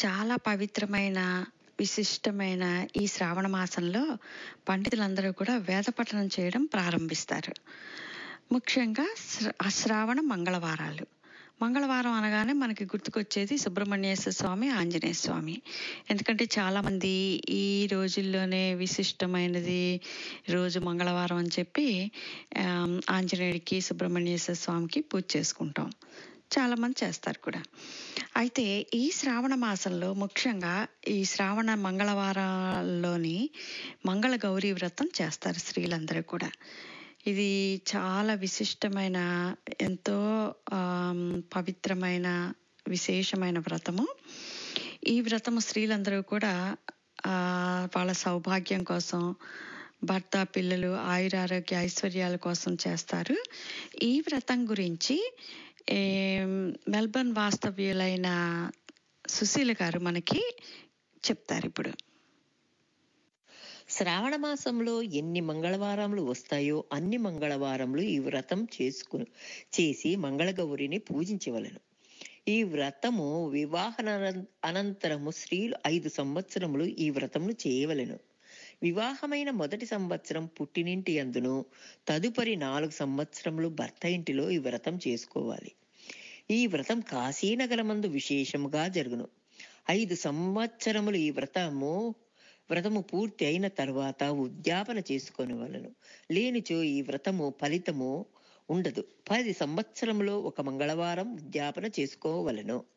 చాలా పవిత్రమైన విశిష్టమైన ఈ శ్రావణ మాసంలో పండితులందరూ కూడా వేద పఠనం చేయడం ప్రారంభిస్తారు ముఖ్యంగా శ్ర- ఆ శ్రావణ మంగళవారాలు మంగళవారం అనగానే మనకి గుర్తుకొచ్చేది సుబ్రహ్మణ్యేశ్వర స్వామి ఆంజనేయ స్వామి ఎందుకంటే చాలామంది ఈ రోజుల్లోనే విశిష్టమైనది రోజు మంగళవారం అని చెప్పి ఆమ్, ఆంజనేయుడికి సుబ్రహ్మణ్యేశ్వర స్వామికి పూజ చేసుకుంటాం చాలామంది చేస్తారు కూడా అయితే ఈ శ్రావణ మాసంలో ముఖ్యంగా ఈ శ్రావణ మంగళవారాల్లోని మంగళ గౌరీ వ్రతం చేస్తారు స్త్రీలందరూ కూడా ఇది చాలా విశిష్టమైన ఎంతో ఆమ్, పవిత్రమైన విశేషమైన వ్రతము ఈ వ్రతము స్త్రీలందరూ కూడా ఆ, వాళ్ళ సౌభాగ్యం కోసం భర్త పిల్లలు ఆయురారోగ్య ఐశ్వర్యాల కోసం చేస్తారు ఈ వ్రతం గురించి ఏం, మెల్బర్న్ వాస్తవ్యులైన సుశీల గారు మనకి చెప్తారు ఇప్పుడు శ్రావణ మాసంలో ఎన్ని మంగళవారములు వస్తాయో అన్ని మంగళవారములు ఈ వ్రతం చేసుకు చేసి మంగళగౌరిని పూజించవలెను ఈ వ్రతము వివాహన అనంతరము స్త్రీలు ఐదు సంవత్సరములు ఈ వ్రతమును చేయవలెను వివాహమైన మొదటి సంవత్సరం పుట్టినింటి అందును తదుపరి నాలుగు సంవత్సరములు భర్త ఇంటిలో ఈ వ్రతం చేసుకోవాలి ఈ వ్రతం కాశీనగరమందు విశేషముగా జరుగును ఐదు సంవత్సరములు ఈ వ్రతము వ్రతము పూర్తి అయిన తర్వాత ఉద్యాపన చేసుకొనవలను లేనిచో ఈ వ్రతము ఫలితము ఉండదు పది సంవత్సరంలో ఒక మంగళవారం ఉద్యాపన చేసుకోవలను